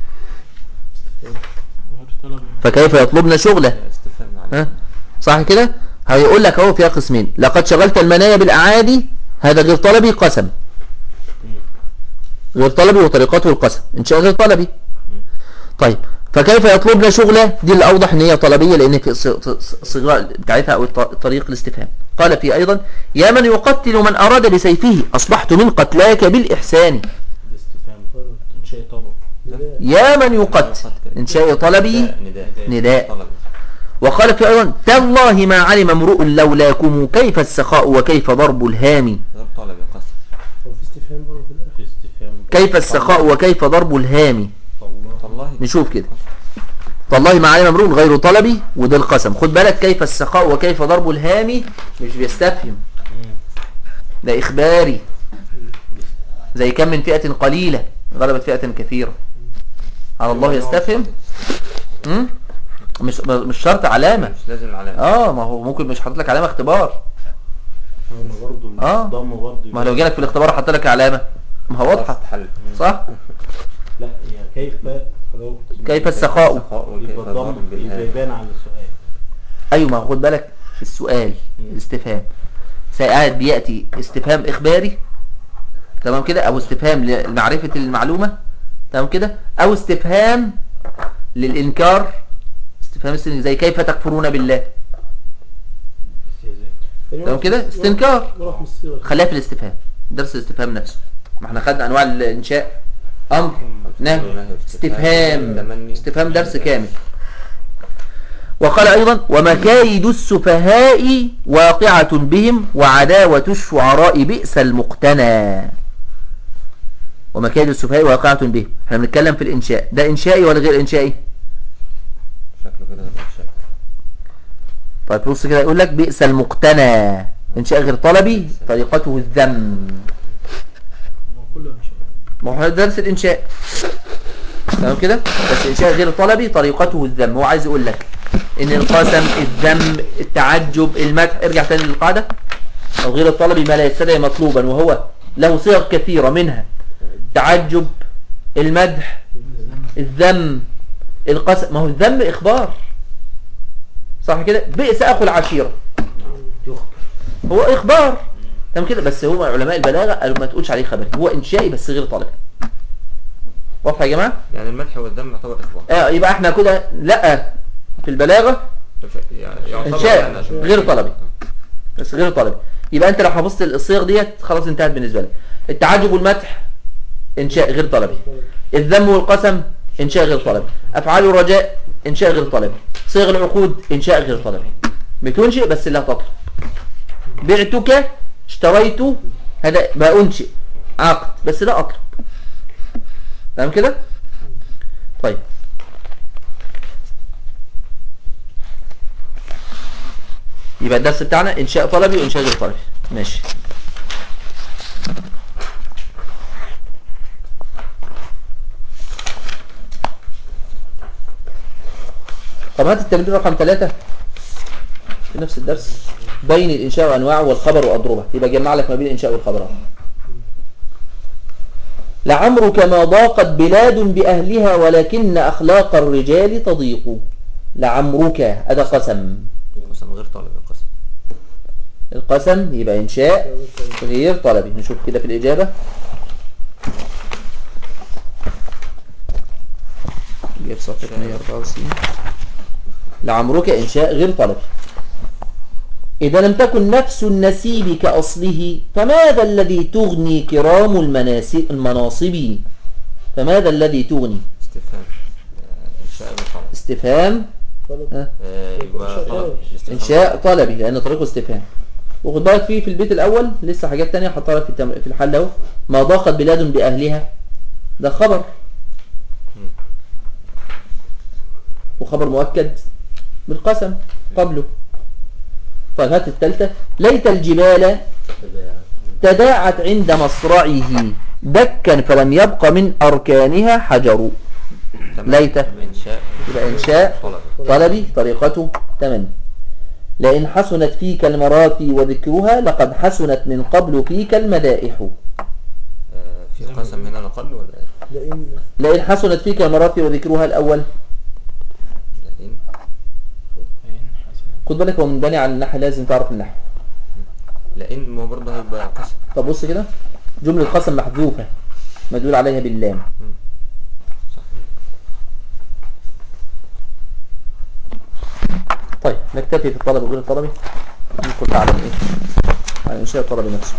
غير طلب فكيف يطلبن شغلا استفهام ها عليه صح كده هيقول لك اهو فيها قسمين لقد شغلت المنايا بالأعادي هذا غير طلبي قسم غير طلبي وطريقته القسم إنشاء غير طلبي طيب فكيف يطلبن شغلة دي الأوضح إن هي طلبية لأن في ص- صيغة بتاعتها أو الط- طريق الاستفهام قال في أيضا يا من يقتل من أراد بسيفه أصبحت من قتلاك بالإحسان الاستفهام انشاء طلب يا من يقتل إنشاء طلبي نداء نداء طلب وقال في أيضا تالله ما علم امرؤ لولاكم كيف السخاء وكيف ضرب الهام غير طلب قسم هو في استفهام برضه في الآخر في استفهام كيف السخاء وكيف ضرب الهام الله والله نشوف كده والله ما علم امرؤ غير طلبي وده القسم خد بالك كيف السخاء وكيف ضرب الهام مش بيستفهم ده إخباري زي كم من فئة قليلة غلبت فئة كثيرة على الله يستفهم مم؟ مش مش شرط علامة مش لازم العلامة اه ما هو ممكن مش حاطط لك علامة اختبار هما برضه آه. الضم برضه ما لو جالك في الاختبار حط لك علامة ما هو واضحة حل صح لا هي كيف حضرتك كيف السخاء يبقى الضم يبقى يبان على السؤال ايوه ما هو خد بالك في السؤال الاستفهام ساعات بيأتي استفهام اخباري تمام كده او استفهام لمعرفة المعلومة تمام كده او استفهام للانكار استفهام استنكار زي كيف تكفرون بالله تمام كده استنكار وراح من الصيغة خليها في الاستفهام درس الاستفهام نفسه ما احنا خدنا انواع الانشاء امر نهي استفهام تمني. استفهام درس كامل وقال ايضا ومكايد السفهاء واقعة بهم وعداوة الشعراء بئس المقتنى ومكايد السفهاء واقعة بهم احنا بنتكلم في الانشاء ده انشائي ولا غير انشائي شكله كده غير شكل طيب بص كده يقول لك بئس المقتنى انشاء غير طلبي طريقته الذم هو كله مش ما هو درس الإنشاء تمام كده بس إنشاء غير طلبي طريقته الذم هو عايز يقول لك إن القسم الذم التعجب المدح ارجع تاني للقاعدة أو غير الطلبي ما لا يستدعي مطلوبا وهو له صيغ كثيرة منها تعجب المدح الذم القسم ما هو الذم إخبار صح كده بئس أخو العشيرة هو إخبار تمام كده بس هو علماء البلاغة قالوا ما تقولش عليه خبر هو إنشائي بس غير طلبي واضح يا جماعة يعني المدح والذم يعتبر إخبار اه يبقى احنا كده لا في البلاغة يعني يعتبر إنشاء يعني عشان- غير طلبي بس غير طلبي يبقى انت لو حفظت الصيغ ديت خلاص انتهت بالنسبة لك التعجب والمدح انشاء غير طلبي الذم والقسم انشاء غير طلبي افعال الرجاء انشاء غير طلبي صيغ العقود انشاء غير طلبي بتنشئ بس لا تطلب بعتك اشتريت هذا بقى انشئ عقد بس لا اطلب تمام كده طيب يبقى الدرس بتاعنا انشاء طلبي وانشاء غير طلبي ماشي طب هات التمرين رقم ثلاثة في نفس الدرس بين الإنشاء وأنواعه والخبر وأضربه يبقى جمع لك ما بين الإنشاء والخبر لعمرك ما ضاقت بلاد بأهلها ولكن أخلاق الرجال تضيق لعمرك هذا قسم قسم غير طالب القسم القسم يبقى إنشاء غير طلبي نشوف كده في الإجابة جاب صفحة 164 لعمرك إنشاء غير طلبي إذا لم تكن نفس النسيب كأصله فماذا الذي تغني كرام المناسب المناصب فماذا الذي تغني استفهام آه، إنشاء غير طالب استفهام ها؟ آه، يبقى طلب استفهام إنشاء طلبي لأن طريقه استفهام وخد بالك فيه في البيت الأول لسه حاجات تانية حطها لك في التم... في الحل أهو ما ضاقت بلاد بأهلها ده خبر وخبر مؤكد بالقسم قبله طيب هات الثالثة ليت الجبال تداعت عند مصرعه دكا فلم يبق من أركانها حجر تمام. ليت. إنشاء يبقى إنشاء طلب طلبي طريقته تمني لئن حسنت فيك المراتي وذكرها لقد حسنت من قبل فيك المدائح آه، في قسم هنا الأقل ولا إيه؟ لأن لئن حسنت فيك المراتي وذكرها الأول لئن عين حسنة خد بالك هو من بني على النحو لازم تعرف النحو لئن ما برضه هيبقى قسم طب بص كده جملة قسم محذوفة مدلول عليها باللام صح طيب نكتفي في الطلب وغير الطلبي ندخل على ايه على انشاء الطلبي نفسه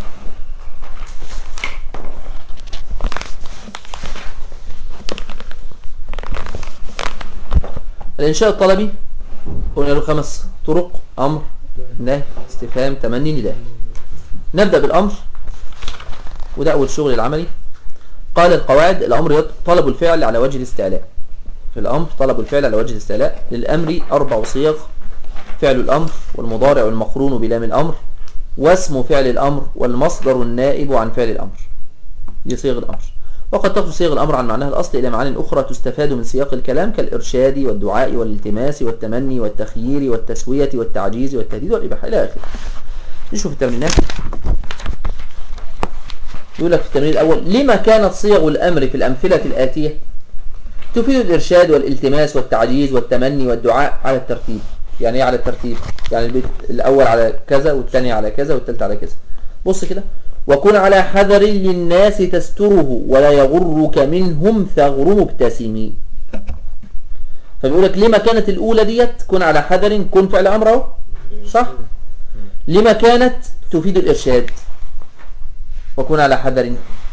الانشاء الطلبي قلنا له خمس طرق امر نهي استفهام تمني نداء نبدا بالامر وده اول شغل العملي قال القواعد الامر يط- طلب الفعل على وجه الاستعلاء في الامر طلب الفعل على وجه الاستعلاء للامر اربع صيغ فعل الأمر والمضارع والمقرون بلام الأمر واسم فعل الأمر والمصدر النائب عن فعل الأمر دي صيغ الأمر وقد تخرج صيغ الأمر عن معناها الأصل إلى معان أخرى تستفاد من سياق الكلام كالإرشاد والدعاء والالتماس والتمني والتخيير والتسوية والتعجيز والتهديد والإباحة إلى آخره نشوف التمرينات يقول لك في التمرين الأول لما كانت صيغ الأمر في الأمثلة الآتية تفيد الإرشاد والالتماس والتعجيز والتمني والدعاء على الترتيب يعني ايه على الترتيب يعني البيت الأول على كذا والثاني على كذا والثالث على كذا بص كده وكن على حذر للناس تستره ولا يغرك منهم ثغر مبتسم فبيقول لك لما كانت الأولى ديت كن على حذر كن فعل أمر اهو صح لما كانت تفيد الإرشاد وكن على حذر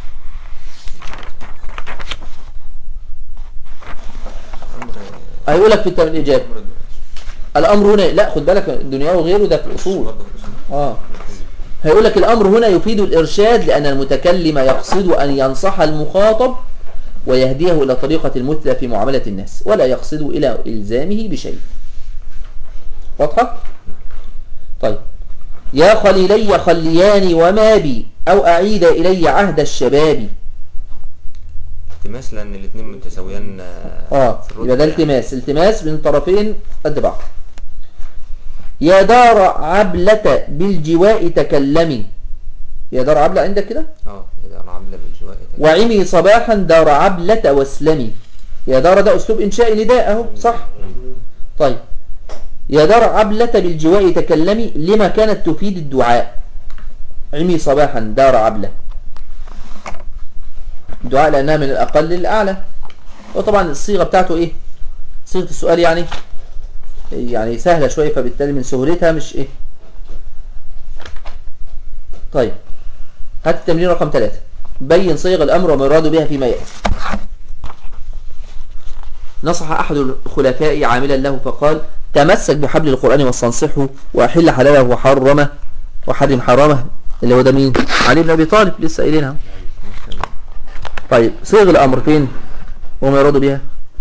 امر هيقول لك في التمرين الإجابة امر الأمر هنا لا خد بالك الدنيا وغيره ده في الأصول برضه في الأصول. آه هيقول لك الأمر هنا يفيد الإرشاد لأن المتكلم يقصد أن ينصح المخاطب ويهديه إلى طريقة المثلى في معاملة الناس ولا يقصد إلى إلزامه بشيء واضحة؟ طيب يا خليلي خلياني وما بي أو أعيد إلي عهد الشباب التماس لان الاثنين متساويان اه في الرتبة يبقى ده يعني. التماس التماس من طرفين قد بعض يا دار عبلة بالجواء تكلمي يا دار عبلة عندك كده اه اذا انا عامله بالجواء كده. وعمي صباحا دار عبلة واسلمي يا دار ده أسلوب إنشاء نداء أهو صح طيب يا دار عبلة بالجواء تكلمي لما كانت تفيد الدعاء عمي صباحا دار عبلة الدعاء لأنها من الأقل للأعلى وطبعا الصيغة بتاعته إيه صيغة السؤال يعني يعني سهلة شوية فبالتالي من سهولتها مش إيه طيب هات التمرين رقم ثلاثة بين صيغ الأمر وما يراد بها فيما يأتي نصح أحد الخلفاء عاملا له فقال تمسك بحبل القرآن واستنصحه وأحل حلاله وحرمه وحرم حرامه اللي هو ده مين؟ علي بن أبي طالب لسه قايلينها طيب صيغ الأمر فين؟ وما يراد بها؟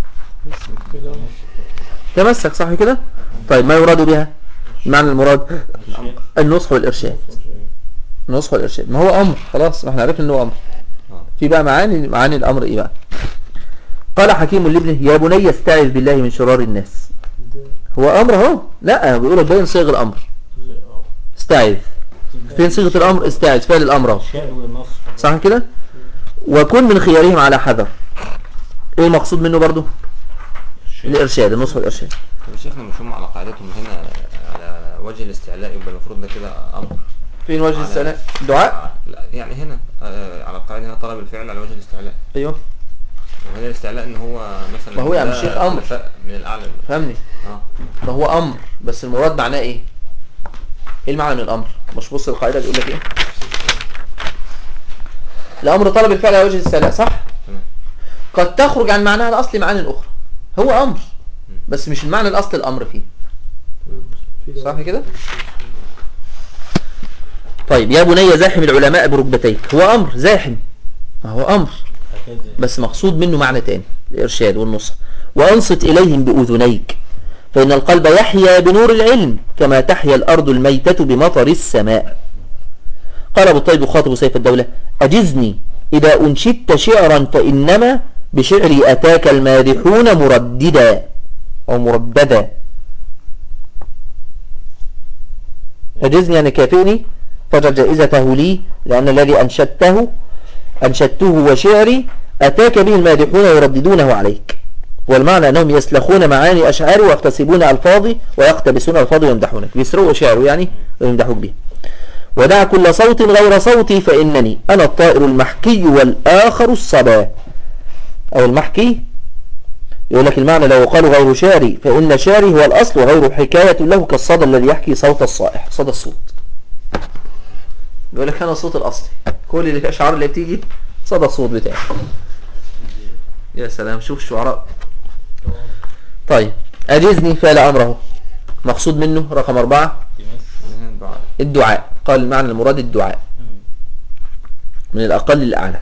تمسك صح كده؟ طيب ما يراد بها؟ معنى المراد النصح والإرشاد النصح والإرشاد ما هو أمر خلاص ما احنا عرفنا إنه أمر اه في بقى معاني معاني الأمر إيه بقى قال حكيم لابنه يا بني استعذ بالله من شرار الناس هو أمر اهو لا بيقول لك باين صيغ الأمر استعذ فين صيغة الأمر استعذ فعل الأمر اهو الشاء والنص صح كده وكن من خيارهم على حذر ايه المقصود منه برضو الإرشاد النصح والإرشاد طب يا شيخنا مش هم على قاعدتهم هنا على وجه الاستعلاء يبقى المفروض ده كده امر فين وجه على- السلام دعاء لا يعني هنا آه، على القاعده هنا طلب الفعل على وجه الاستعلاء ايوه وهنا الاستعلاء ان هو مثلا ما هو يا عم ده الشيخ أمر. خلفاء من الاعلى فهمني اه ده هو أمر بس المراد معناه ايه ايه المعنى من الأمر مش بص القاعدة بيقول لك ايه الأمر طلب الفعل على وجه السلاء صح تمام قد تخرج عن معناها الأصلي معاني أخرى هو أمر بس مش المعنى الأصلي الأمر فيه صح كده طيب يا بني زاحم العلماء بركبتيك هو أمر زاحم ما هو أمر هكذا بس مقصود منه معنى تاني الإرشاد والنصح وأنصت إليهم بأذنيك فإن القلب يحيا بنور العلم كما تحيا الأرض الميتة بمطر السماء قال أبو الطيب يخاطب سيف الدولة أجزني إذا أنشدت شعرا فإنما بشعري أتاك المادحون مرددا أو مرددا أجزني يعني كافئني فجر جائزته لي لأن الذي أنشدته أنشدته وشعري أتاك به المادحون يرددونه عليك والمعنى أنهم يسلخون معاني أشعاري ويقتسبون ألفاظي ويقتبسون ألفاظي ويمدحونك بيسرقوا شعره يعني ويمدحوك به ودع كل صوت غير صوتي فإنني أنا الطائر المحكي والآخر الصبا أو المحكي يقول لك المعنى لو قالوا غير شعري فإن شعري هو الأصل وغير حكاية له كالصدى الذي يحكي صوت الصائح صدى الصوت يقول لك أنا الصوت الأصلي كل الأشعار اللي بتيجي صدى الصوت بتاعي يا سلام شوف الشعراء طيب أجزني فعل أمره مقصود منه رقم أربعة هنا الدعاء الدعاء قال المعنى المراد الدعاء من الأقل للأعلى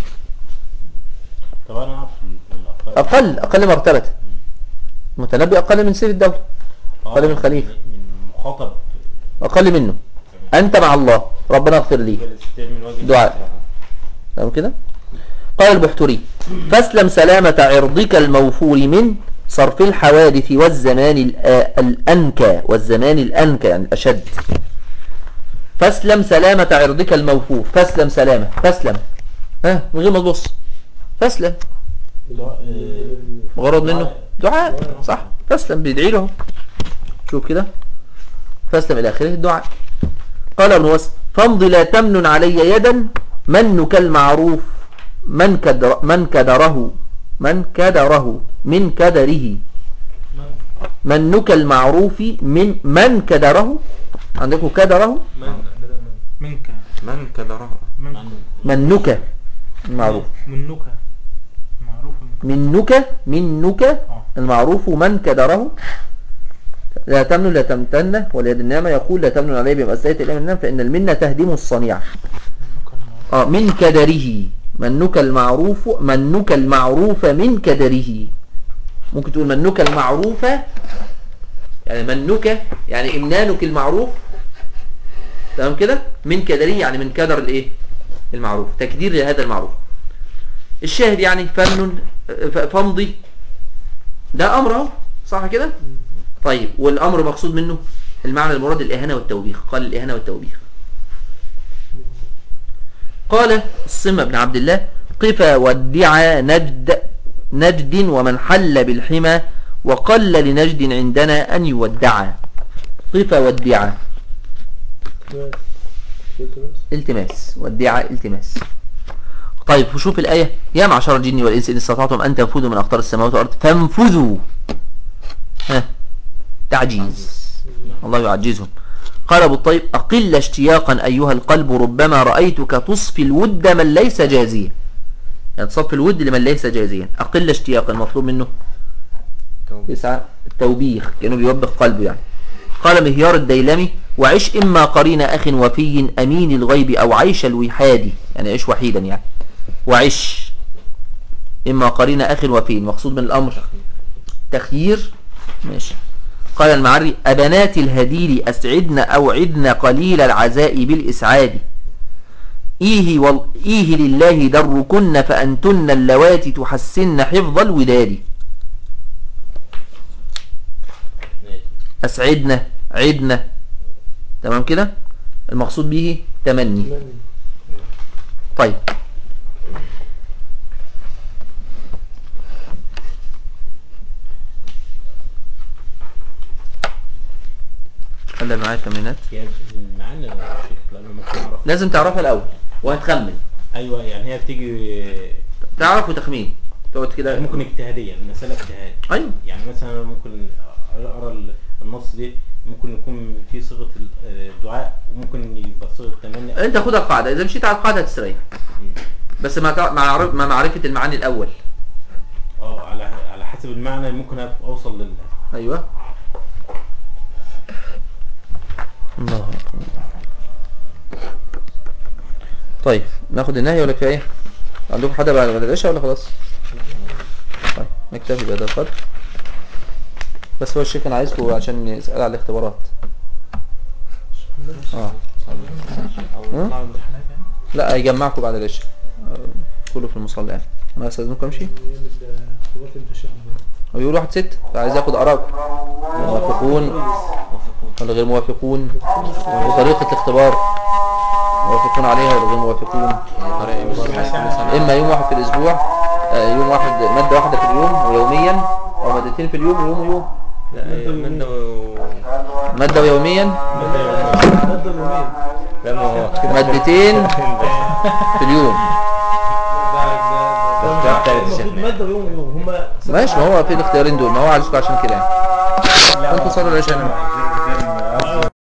طب انا اعرف من الاقل أقل أقل مرتبة متنبي أقل من سير الدولة أقل من الخليفة. من مخاطب أقل منه أنت مع الله ربنا اغفر لي بالاستلام من وجه دعاء تمام كده قال البحتري فاسلم سلامة عرضك الموفور من صرف الحوادث والزمان الآ- الأنكى والزمان الأنكى يعني الأشد فاسلم سلامة عرضك الموفوف فاسلم سلامة فاسلم ها من غير ما تبص فاسلم غرض منه دعاء صح فاسلم بيدعي له شوف كده فاسلم الى اخره الدعاء قال ابن وس فامض لا تمنن علي يدا منك المعروف من كدر من كدره من كدره من كدره منك المعروف من من كدره عندكم كدره منك من كدره منك منك المعروف منك معروف منك منك المعروف من كدره لا تمنن لا تمتن واليد النعمة يقول لا تمنن عليه بمسألة الإمام النعمة فإن المنة تهدم الصنيع منك المعروف آه من كدره منك المعروف منك المعروف من كدره ممكن تقول منك المعروف يعني منك يعني إمنانك المعروف تمام كده من كدره يعني من كدر الايه المعروف تكدير لهذا المعروف الشاهد يعني فن ف- فامضي ده امر اهو صح كده طيب والامر مقصود منه المعنى المراد الاهانه والتوبيخ قال الاهانه والتوبيخ قال الصمة بن عبد الله قفا وادعى نجد نجد ومن حل بالحمى وقل لنجد عندنا أن يودعا قفا وادعى التماس وادعى التماس طيب وشوف الآية يا معشر الجن والإنس إن استطعتم أن تنفذوا من أقطار السماوات والأرض فانفذوا ها تعجيز الله يعجزهم قال أبو الطيب أقل اشتياقا أيها القلب ربما رأيتك تصفي الود من ليس جازيا يعني تصفي الود لمن ليس جازيا أقل اشتياقا المطلوب منه توبة. يسعى التوبيخ كأنه بيوبخ قلبه يعني قال مهيار الديلمي وعش إما قرين أخ وفي أمين الغيب أو عيش الوحاد يعني عيش وحيدا يعني وعش إما قرين أخ وفي مقصود من الأمر تخيير ماشي قال المعري أبنات الهديل أسعدن أو عدن قليل العزاء بالإسعاد إيه, وال... إيه لله دركن فأنتن اللواتي تحسن حفظ الوداد أسعدنا عدنا تمام كده المقصود به تمني طيب هلا معايا تمرينات هي المعاني يا شيخ لما ما تعرف لازم تعرفها الأول وهتخمن ايوه يعني هي بتيجي تعرف وتخمين تقعد كده ممكن اجتهاديه المساله اجتهاد أيوه يعني مثلا أنا ممكن اقرا ال- النص دي ممكن يكون في صيغه ال- الدعاء وممكن يبقى صيغه تمني انت خدها القاعدة اذا مشيت على القاعدة هتستريح مم. بس مع تع- مع عرف- مع معرفة المعاني الاول اه على على حسب المعنى ممكن أف- اوصل لل ايوه الله أكبر. طيب ناخد النهي ولا كفايه عندكم حدا بعد بعد العشاء ولا خلاص طيب نكتفي بهذا القدر بس هو الشيخ كان عايزكم عشان يسأل على الاختبارات اه او يطلعوا امتحانات يعني لا هيجمعكم بعد العشاء آه، كله في المصلى يعني انا استاذنكم امشي ايام التشهد هو بيقول واحد ست فعايز ياخد آراءكم موافقون ولا غير موافقون وطريقة الاختبار موافقون عليها ولا غير موافقون طريقة مثلا إما يوم واحد في الأسبوع آه، يوم واحد مادة واحدة في اليوم ويوميا أو مادتين في اليوم ويوم ويوم لا من مادة ويوميا لا ما هو مادتين في اليوم ده بتاع الثالث يا شيخ. مادة ويوم ويوم هم ماشي ما هو في الاختيارين دول ما هو عايزكم عشان كده يعني انتوا صلوا العشاء